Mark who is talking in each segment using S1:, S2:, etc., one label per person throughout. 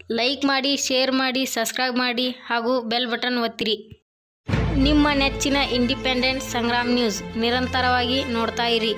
S1: like ಮಾಡಿ share ಮಾಡಿ subscribe ಮಾಡಿ ಹಾಗೂ ಬೆಲ್ ಬಟನ್ ಒತ್ತಿರಿ ನಿಮ್ಮ ನೆಚ್ಚಿನ ಇಂಡಿಪೆಂಡೆಂಟ್ ಸಂಗ್ರಾಮ್ ನ್ಯೂಸ್ ನಿರಂತರವಾಗಿ ನೋಡ್ತಾ ಇರಿ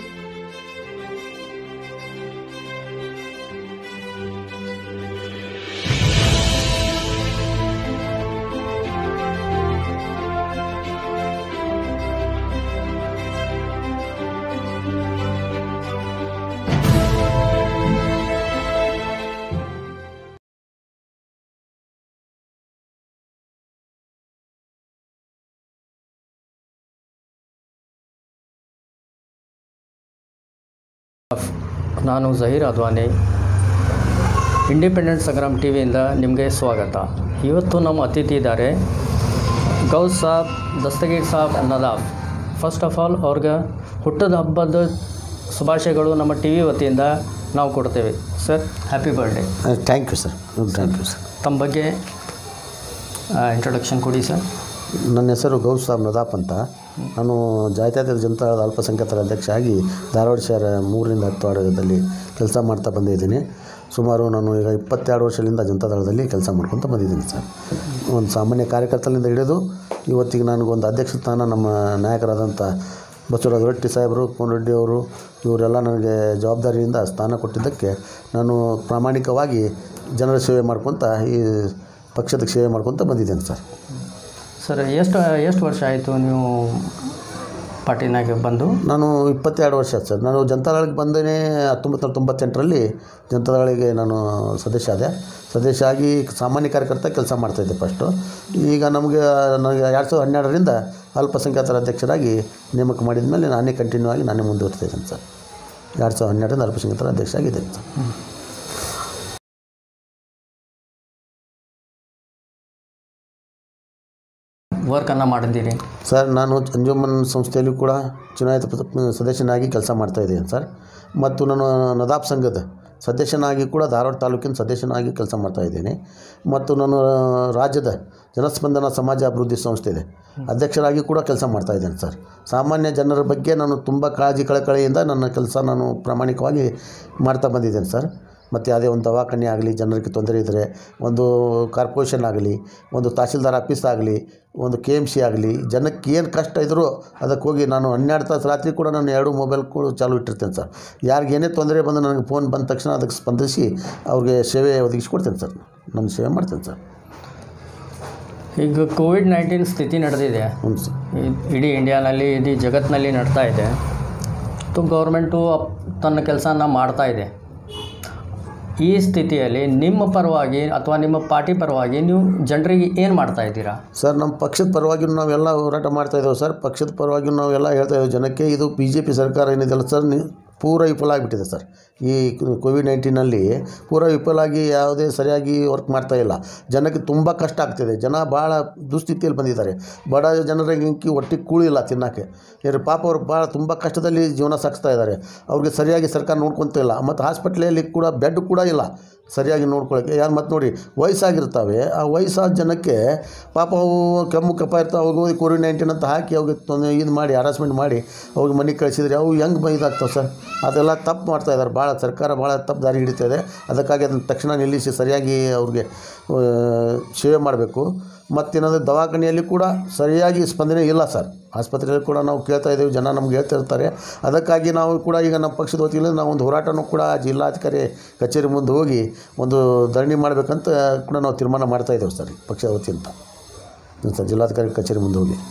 S2: ನಾನು ಜಹೀರ್ ಅದ್ವಾನಿ ಇಂಡಿಪೆಂಡೆಂಟ್ ಸಂಗ್ರಾಮ್ ಟಿ ವಿಯಿಂದ ನಿಮಗೆ ಸ್ವಾಗತ ಇವತ್ತು ನಮ್ಮ ಅತಿಥಿ ಇದ್ದಾರೆ Ghouse Sab Dastagir Sab Nadaf first of all ಅವ್ರಿಗೆ ಹುಟ್ಟದ ಹಬ್ಬದ ಶುಭಾಶಯಗಳು ನಮ್ಮ ಟಿ ವಿ ವತಿಯಿಂದ ನಾವು ಕೊಡ್ತೇವೆ sir happy birthday
S3: thank you sir thank you sir
S2: ತಮ್ಮ ಬಗ್ಗೆ ಇಂಟ್ರೊಡಕ್ಷನ್ ಕೊಡಿ ಸರ್
S3: ನನ್ನ ಹೆಸರು ಗೌಸ್ ಸಾಬ್ ನದಾಪ್ ಅಂತ ನಾನು ಜಾತ್ಯತೀತ ಜನತಾದಳದ ಅಲ್ಪಸಂಖ್ಯಾತರ ಅಧ್ಯಕ್ಷ ಆಗಿ ಧಾರವಾಡ ಶಹರ ಮೂರರಿಂದ ಹತ್ತು ವಾರ್ಡದಲ್ಲಿ ಕೆಲಸ ಮಾಡ್ತಾ ಬಂದಿದ್ದೀನಿ ಸುಮಾರು ನಾನು ಈಗ ಇಪ್ಪತ್ತೆರಡು ವರ್ಷದಿಂದ ಜನತಾದಳದಲ್ಲಿ ಕೆಲಸ ಮಾಡ್ಕೊತ ಬಂದಿದ್ದೀನಿ ಸರ್ ಒಂದು ಸಾಮಾನ್ಯ ಕಾರ್ಯಕರ್ತರಿಂದ ಹಿಡಿದು ಇವತ್ತಿಗೆ ನನಗೊಂದು ಅಧ್ಯಕ್ಷ ಸ್ಥಾನ ನಮ್ಮ ನಾಯಕರಾದಂಥ ಬಸವರಾಜ ರೊಟ್ಟಿ ಸಾಹೇಬರು ಕೋನರೆಡ್ಡಿ ಅವರು ಇವರೆಲ್ಲ ನನಗೆ ಜವಾಬ್ದಾರಿಯಿಂದ ಸ್ಥಾನ ಕೊಟ್ಟಿದ್ದಕ್ಕೆ ನಾನು ಪ್ರಾಮಾಣಿಕವಾಗಿ ಜನರ ಸೇವೆ ಮಾಡ್ಕೊತ ಈ ಪಕ್ಷದ ಸೇವೆ ಮಾಡ್ಕೊತ ಬಂದಿದ್ದೇನೆ ಸರ್
S2: ಸರ್ ಎಷ್ಟು ಎಷ್ಟು ವರ್ಷ ಆಯಿತು ನೀವು ಪಾರ್ಟಿನಾಗೆ ಬಂದು
S3: ನಾನು ಇಪ್ಪತ್ತೆರಡು ವರ್ಷ ಆಯ್ತು ಸರ್ ನಾನು ಜನತಾದಳಕ್ಕೆ ಬಂದೇ ಹತ್ತೊಂಬತ್ತು ನೂರ ತೊಂಬತ್ತೆಂಟರಲ್ಲಿ ಜನತಾದಳಿಗೆ ನಾನು ಸದಸ್ಯ ಆದೆ ಸದಸ್ಯ ಆಗಿ ಸಾಮಾನ್ಯ ಕಾರ್ಯಕರ್ತ ಕೆಲಸ ಮಾಡ್ತಾಯಿದ್ದೆ ಫಸ್ಟು ಈಗ ನಮಗೆ ನನಗೆ ಎರಡು ಸಾವಿರದ ಹನ್ನೆರಡರಿಂದ ಅಲ್ಪಸಂಖ್ಯಾತರ ಅಧ್ಯಕ್ಷರಾಗಿ ನೇಮಕ ಮಾಡಿದ ಮೇಲೆ ನಾನೇ ಕಂಟಿನ್ಯೂ ಆಗಿ ನಾನೇ ಮುಂದುವರಿತಾ ಇದ್ದೇನೆ ಸರ್ ಎರಡು ಸಾವಿರದ ಹನ್ನೆರಡರಿಂದ ಅಲ್ಪಸಂಖ್ಯಾತರ ಅಧ್ಯಕ್ಷ ಆಗಿದ್ದೇನೆ ಸರ್
S2: ವರ್ಕನ್ನು ಮಾಡಿದ್ದೀರಿ
S3: ಸರ್ ನಾನು ಅಂಜುಮನ್ ಸಂಸ್ಥೆಯಲ್ಲೂ ಕೂಡ ಚುನಾಯಿತ ಪ್ರ- ಸದಸ್ಯನಾಗಿ ಕೆಲಸ ಮಾಡ್ತಾಯಿದ್ದೇನೆ ಸರ್ ಮತ್ತು ನಾನು ನದಾಬ್ ಸಂಘದ ಸದಸ್ಯನಾಗಿ ಕೂಡ ಧಾರವಾಡ ತಾಲೂಕಿನ ಸದಸ್ಯನಾಗಿ ಕೆಲಸ ಮಾಡ್ತಾಯಿದ್ದೇನೆ ಮತ್ತು ನಾನು ರಾಜ್ಯದ ಜನಸ್ಪಂದನ ಸಮಾಜ ಅಭಿವೃದ್ಧಿ ಸಂಸ್ಥೆ ಇದೆ ಅಧ್ಯಕ್ಷರಾಗಿ ಕೂಡ ಕೆಲಸ ಮಾಡ್ತಾಯಿದ್ದೇನೆ ಸರ್ ಸಾಮಾನ್ಯ ಜನರ ಬಗ್ಗೆ ನಾನು ತುಂಬ ಕಾಳಜಿ ಕಳಕಳಿಯಿಂದ ನನ್ನ ಕೆಲಸ ನಾನು ಪ್ರಾಮಾಣಿಕವಾಗಿ ಮಾಡ್ತಾ ಬಂದಿದ್ದೇನೆ ಸರ್ ಮತ್ತು ಯಾವುದೇ ಒಂದು ದವಾಖಾನೆ ಆಗಲಿ ಜನರಿಗೆ ತೊಂದರೆ ಇದ್ದರೆ ಒಂದು ಕಾರ್ಪೊರೇಷನ್ ಆಗಲಿ ಒಂದು ತಹಸೀಲ್ದಾರ್ ಆಫೀಸ್ ಆಗಲಿ ಒಂದು ಕೆ ಎಮ್ ಸಿ ಆಗಲಿ ಜನಕ್ಕೆ ಏನು ಕಷ್ಟ ಇದ್ದರೂ ಅದಕ್ಕೆ ಹೋಗಿ ನಾನು ಹನ್ನೆರಡು ತಾಸು ರಾತ್ರಿ ಕೂಡ ನಾನು ಎರಡು ಮೊಬೈಲ್ ಕೂಡ ಚಾಲು ಇಟ್ಟಿರ್ತೇನೆ ಸರ್ ಯಾರಿಗೆ ಏನೇ ತೊಂದರೆ ಬಂದು ನನಗೆ ಫೋನ್ ಬಂದ ತಕ್ಷಣ ಅದಕ್ಕೆ ಸ್ಪಂದಿಸಿ ಅವ್ರಿಗೆ ಸೇವೆ ಒದಗಿಸ್ಕೊಡ್ತೇನೆ ಸರ್ ನಾನು ಸೇವೆ ಮಾಡ್ತೇನೆ ಸರ್
S2: ಈಗ ಕೋವಿಡ್ ನೈನ್ಟೀನ್ ಸ್ಥಿತಿ ನಡೆದಿದೆ
S3: ಹ್ಞೂ ಸರ್
S2: ಇ- ಇಡೀ ಇಂಡಿಯಾನಲ್ಲಿ ಇಡೀ ಜಗತ್ತಿನಲ್ಲಿ ನಡ್ತಾ ಇದೆ ತು ಗೌರ್ಮೆಂಟು ಅಪ್- ತನ್ನ ಕೆಲಸನ ಮಾಡ್ತಾ ಇದೆ ಈ ಸ್ಥಿತಿಯಲ್ಲಿ ನಿಮ್ಮ ಪರವಾಗಿ ಅಥವಾ ನಿಮ್ಮ ಪಾರ್ಟಿ ಪರವಾಗಿ ನೀವು ಜನರಿಗೆ ಏನು ಮಾಡ್ತಾ ಇದ್ದೀರಾ
S3: ಸರ್ ನಮ್ಮ ಪಕ್ಷದ ಪರವಾಗಿ ನಾವೆಲ್ಲ ಹೋರಾಟ ಮಾಡ್ತಾ ಇದ್ದೇವೆ ಸರ್ ಪಕ್ಷದ ಪರವಾಗಿ ನಾವೆಲ್ಲ ಹೇಳ್ತಾ ಇದ್ದೇವೆ ಜನಕ್ಕೆ ಇದು ಬಿ ಜೆ ಪಿ ಸರ್ಕಾರ ಏನಿದೆಯಲ್ಲ ಸರ್ ನಿ ಪೂರ ವಿಫಲ ಆಗಿಬಿಟ್ಟಿದೆ ಸರ್ ಈ ಕೋವಿಡ್ ನೈನ್ಟೀನಲ್ಲಿ ಪೂರ ವಿಫಲ ಆಗಿ ಯಾವುದೇ ಸರಿಯಾಗಿ ವರ್ಕ್ ಮಾಡ್ತಾ ಇಲ್ಲ ಜನಕ್ಕೆ ತುಂಬ ಕಷ್ಟ ಆಗ್ತಿದೆ ಜನ ಭಾಳ ದುಸ್ಥಿತಿಯಲ್ಲಿ ಬಂದಿದ್ದಾರೆ ಬಡ ಜನರಿಗೆ ಒಟ್ಟಿಗೆ ಕೂಳಿಲ್ಲ ತಿನ್ನೋಕ್ಕೆ ಯಾರು ಪಾಪ ಅವರು ಭಾಳ ತುಂಬ ಕಷ್ಟದಲ್ಲಿ ಜೀವನ ಸಾಗಿಸ್ತಾ ಇದ್ದಾರೆ ಅವ್ರಿಗೆ ಸರಿಯಾಗಿ ಸರ್ಕಾರ ನೋಡ್ಕೊತ ಇಲ್ಲ ಮತ್ತು ಹಾಸ್ಪಿಟ್ಲಲ್ಲಿ ಕೂಡ ಬೆಡ್ ಕೂಡ ಇಲ್ಲ ಸರಿಯಾಗಿ ನೋಡ್ಕೊಳ್ಳೋಕ್ಕೆ ಯಾರು ಮತ್ತು ನೋಡಿ ವಯಸ್ಸಾಗಿರ್ತವೆ ಆ ವಯಸ್ಸಾದ ಜನಕ್ಕೆ ಪಾಪ ಅವು ಕೆಮ್ಮು ಕಪ್ಪ ಇರ್ತಾವೆ ಅವಾಗ ಹೋಗಿ ಕೋವಿಡ್ ನೈನ್ಟೀನ್ ಅಂತ ಹಾಕಿ ಅವಾಗ ತೊಂದರೆ ಇದು ಮಾಡಿ ಹರಾಸ್ಮೆಂಟ್ ಮಾಡಿ ಅವಾಗ ಮನೆಗೆ ಕಳಿಸಿದ್ರೆ ಅವು ಹೆಂಗೆ ಇದಾಗ್ತವೆ ಸರ್ ಅದೆಲ್ಲ ತಪ್ಪು ಮಾಡ್ತಾ ಇದ್ದಾರೆ ಭಾಳ ಸರ್ಕಾರ ಭಾಳ ತಪ್ಪು ದಾರಿ ಹಿಡಿತಾ ಇದೆ ಅದಕ್ಕಾಗಿ ಅದನ್ನು ತಕ್ಷಣ ನಿಲ್ಲಿಸಿ ಸರಿಯಾಗಿ ಅವ್ರಿಗೆ ಆ, ಸೇವೆ ಮಾಡಬೇಕು ಮತ್ತೇನಾದರೂ ದವಾಖಾನೆಯಲ್ಲಿ ಕೂಡ ಸರಿಯಾಗಿ ಸ್ಪಂದನೆ ಇಲ್ಲ ಸರ್ ಆಸ್ಪತ್ರೆಯಲ್ಲಿ ಕೂಡ ನಾವು ಕೇಳ್ತಾ ಇದ್ದೀವಿ ಜನ ನಮ್ಗೆ ಹೇಳ್ತಾ ಇರ್ತಾರೆ ಅದಕ್ಕಾಗಿ ನಾವು ಕೂಡ ಈಗ ನಮ್ಮ ಪಕ್ಷದ ವತಿಯಿಂದ ನಾವು ಒಂದು ಹೋರಾಟನೂ ಕೂಡ ಜಿಲ್ಲಾಧಿಕಾರಿ ಕಚೇರಿ ಮುಂದೆ ಹೋಗಿ ಒಂದು ಧರಣಿ ಮಾಡಬೇಕಂತ ಕೂಡ ನಾವು ತೀರ್ಮಾನ ಮಾಡ್ತಾ ಇದ್ದೇವೆ ಸರ್ ಪಕ್ಷದ ವತಿಯಿಂದ ಹ್ಞೂ ಸರ್ ಜಿಲ್ಲಾಧಿಕಾರಿ ಕಚೇರಿ ಮುಂದೆ ಹೋಗಿ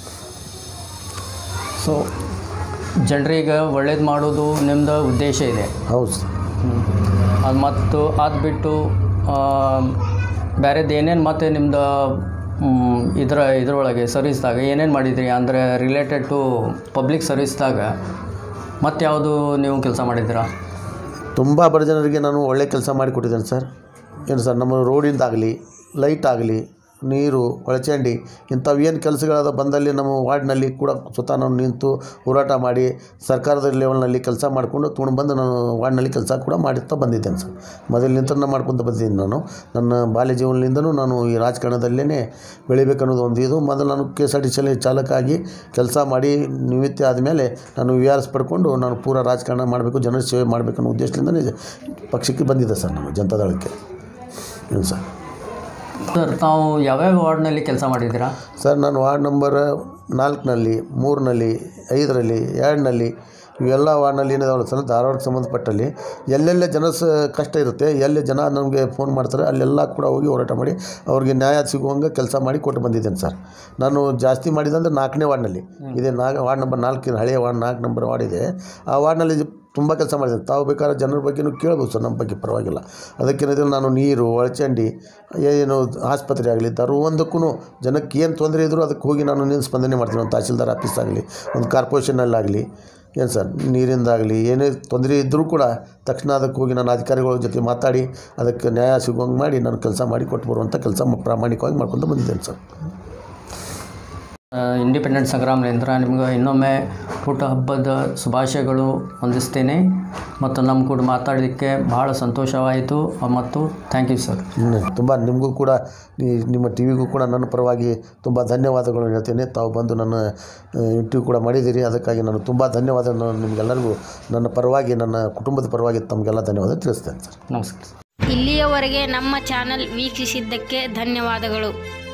S2: ಸೊ ಜನರಿಗೆ ಒಳ್ಳೇದು ಮಾಡೋದು ನಿಮ್ಮದು ಉದ್ದೇಶ ಇದೆ
S3: ಹೌದು ಸರ್
S2: ಅದು ಮತ್ತು ಅದು ಬಿಟ್ಟು ಬೇರೆದು ಏನೇನು ಮತ್ತೆ ನಿಮ್ಮದು ಇದರ ಇದರೊಳಗೆ ಸರ್ವಿಸ್ದಾಗ ಏನೇನು ಮಾಡಿದ್ರಿ ಅಂದರೆ ರಿಲೇಟೆಡ್ ಟು ಪಬ್ಲಿಕ್ ಸರ್ವಿಸ್ದಾಗ ಮತ್ತೆ ಯಾವುದು ನೀವು ಕೆಲಸ ಮಾಡಿದ್ದೀರಾ
S3: ತುಂಬ ಬಡ ಜನರಿಗೆ ನಾನು ಒಳ್ಳೆ ಕೆಲಸ ಮಾಡಿಕೊಟ್ಟಿದ್ದೇನೆ ಸರ್ ಏನು ಸರ್ ನಮ್ಮ ರೋಡಿಂದಾಗಲಿ ಲೈಟ್ ಆಗಲಿ ನೀರು ಒಳಚಂಡಿ ಇಂಥವು ಏನು ಕೆಲಸಗಳಾದ ಬಂದಲ್ಲಿ ನಮ್ಮ ವಾರ್ಡ್ನಲ್ಲಿ ಕೂಡ ಸ್ವತಃ ನಾನು ನಿಂತು ಹೋರಾಟ ಮಾಡಿ ಸರ್ಕಾರದ ಲೆವೆಲ್ನಲ್ಲಿ ಕೆಲಸ ಮಾಡಿಕೊಂಡು ತೊಗೊಂಡು ಬಂದು ನಾನು ವಾರ್ಡ್ನಲ್ಲಿ ಕೆಲಸ ಕೂಡ ಮಾಡುತ್ತಾ ಬಂದಿದ್ದೇನೆ ಸರ್ ಮೊದಲಿನಿಂದ ಮಾಡ್ಕೊತ ಬಂದಿದ್ದೀನಿ ನಾನು ನನ್ನ ಬಾಲ್ಯ ಜೀವನದಿಂದನೂ ನಾನು ಈ ರಾಜಕಾರಣದಲ್ಲೇ ಬೆಳಿಬೇಕನ್ನೋದು ಒಂದು ಇದು ಮೊದಲು ನಾನು ಕೆ ಎಸ್ ಆರ್ ಟಿ ಸಿಯಲ್ಲಿ ಚಾಲಕ ಆಗಿ ಕೆಲಸ ಮಾಡಿ ನಿವೃತ್ತಿ ಆದಮೇಲೆ ನಾನು ವಿ ಆರ್ ಎಸ್ ಪಡ್ಕೊಂಡು ನಾನು ಪೂರ ರಾಜಕಾರಣ ಮಾಡಬೇಕು ಜನರ ಸೇವೆ ಮಾಡಬೇಕನ್ನೋ ಉದ್ದೇಶದಿಂದನೇ ಪಕ್ಷಕ್ಕೆ ಬಂದಿದ್ದೆ ಸರ್ ನಾನು ಜನತಾದಳಕ್ಕೆ ಏನು ಸರ್
S2: ಸರ್ ತಾವು ಯಾವ್ಯಾವ ವಾರ್ಡ್ನಲ್ಲಿ ಕೆಲಸ ಮಾಡಿದ್ದೀರಾ
S3: ಸರ್ ನಾನು ವಾರ್ಡ್ ನಂಬರ್ ನಾಲ್ಕನಲ್ಲಿ ಮೂರನಲ್ಲಿ ಐದರಲ್ಲಿ ಎರಡನಲ್ಲಿ ಇವೆಲ್ಲ ವಾರ್ಡ್ನಲ್ಲಿ ಏನಿದಾವಲ್ಲ ಸರ್ ಧಾರವಾಡಕ್ಕೆ ಸಂಬಂಧಪಟ್ಟಲ್ಲಿ ಎಲ್ಲೆಲ್ಲೇ ಜನ ಸ ಕಷ್ಟ ಇರುತ್ತೆ ಎಲ್ಲಿ ಜನ ನಮಗೆ ಫೋನ್ ಮಾಡ್ತಾರೆ ಅಲ್ಲೆಲ್ಲ ಕೂಡ ಹೋಗಿ ಹೋರಾಟ ಮಾಡಿ ಅವ್ರಿಗೆ ನ್ಯಾಯ ಸಿಗುವಂಗೆ ಕೆಲಸ ಮಾಡಿ ಕೊಟ್ಟು ಬಂದಿದ್ದೇನೆ ಸರ್ ನಾನು ಜಾಸ್ತಿ ಮಾಡಿದಂದ್ರೆ ನಾಲ್ಕನೇ ವಾರ್ಡ್ನಲ್ಲಿ ಇದೇ ನಾ ವಾರ್ಡ್ ನಂಬರ್ ನಾಲ್ಕಿನ ಹಳೆಯ ವಾರ್ಡ್ ನಾಲ್ಕು ನಂಬರ್ ವಾರ್ಡ್ ಇದೆ ಆ ವಾರ್ಡ್ನಲ್ಲಿ ತುಂಬ ಕೆಲಸ ಮಾಡಿದ್ದೇನೆ ತಾವು ಬೇಕಾದ್ರೆ ಜನರ ಬಗ್ಗೆನೂ ಕೇಳ್ಬೋದು ಸರ್ ನಮ್ಮ ಬಗ್ಗೆ ಪರವಾಗಿಲ್ಲ ಅದಕ್ಕೇನಿದ್ರೆ ನಾನು ನೀರು ಒಳಚಂಡಿ ಏನು ಆಸ್ಪತ್ರೆ ಆಗಲಿ ತರ ಒಂದಕ್ಕೂ ಜನಕ್ಕೆ ಏನು ತೊಂದರೆ ಇದ್ದರೂ ಅದಕ್ಕೆ ಹೋಗಿ ನಾನು ನೀನು ಸ್ಪಂದನೆ ಮಾಡ್ತೀನಿ ಒಂದು ತಹಸೀಲ್ದಾರ್ ಆಫೀಸ್ ಆಗಲಿ ಒಂದು ಕಾರ್ಪೊರೇಷನಲ್ಲಾಗಲಿ ಏನು ಸರ್ ನೀರಿಂದಾಗಲಿ ಏನೇ ತೊಂದರೆ ಇದ್ದರೂ ಕೂಡ ತಕ್ಷಣ ಅದಕ್ಕೆ ಹೋಗಿ ನಾನು ಅಧಿಕಾರಿಗಳ ಜೊತೆ ಮಾತಾಡಿ ಅದಕ್ಕೆ ನ್ಯಾಯ ಸಿಗುವಂಗೆ ಮಾಡಿ ನಾನು ಕೆಲಸ ಮಾಡಿ ಕೊಟ್ಟು ಬರುವಂಥ ಕೆಲಸ ಪ್ರಾಮಾಣಿಕವಾಗಿ ಮಾಡ್ಕೊಂಡು ಬಂದಿದ್ದೇನೆ ಸರ್
S2: ಇಂಡಿಪೆಂಡೆಂಟ್ ಸಂಗ್ರಾಮದಿಂದ ನಿಮ್ಗೆ ಇನ್ನೊಮ್ಮೆ ಹುಟ್ಟುಹಬ್ಬದ ಶುಭಾಶಯಗಳು ಹೊಂದಿಸ್ತೇನೆ ಮತ್ತು ನಮ್ಮ ಕೂಡ ಮಾತಾಡಲಿಕ್ಕೆ ಭಾಳ ಸಂತೋಷವಾಯಿತು ಮತ್ತು ಥ್ಯಾಂಕ್ ಯು ಸರ್
S3: ತುಂಬ ನಿಮಗೂ ಕೂಡ ಈ- ನಿಮ್ಮ ಟಿ ವಿಗೂ ಕೂಡ ನನ್ನ ಪರವಾಗಿ ತುಂಬ ಧನ್ಯವಾದಗಳು ಹೇಳ್ತೇನೆ ತಾವು ಬಂದು ನನ್ನ ಇಂಟರ್ವ್ಯೂ ಕೂಡ ಮಾಡಿದ್ದೀರಿ ಅದಕ್ಕಾಗಿ ನಾನು ತುಂಬ ಧನ್ಯವಾದ ನಾನು ನಿಮಗೆಲ್ಲರಿಗೂ ನನ್ನ ಪರವಾಗಿ ನನ್ನ ಕುಟುಂಬದ ಪರವಾಗಿ ತಮಗೆಲ್ಲ ಧನ್ಯವಾದ ತಿಳಿಸ್ತೇನೆ ಸರ್
S2: ನಮಸ್ಕಾರ
S1: ಇಲ್ಲಿಯವರೆಗೆ ನಮ್ಮ ಚಾನಲ್ ವೀಕ್ಷಿಸಿದ್ದಕ್ಕೆ ಧನ್ಯವಾದಗಳು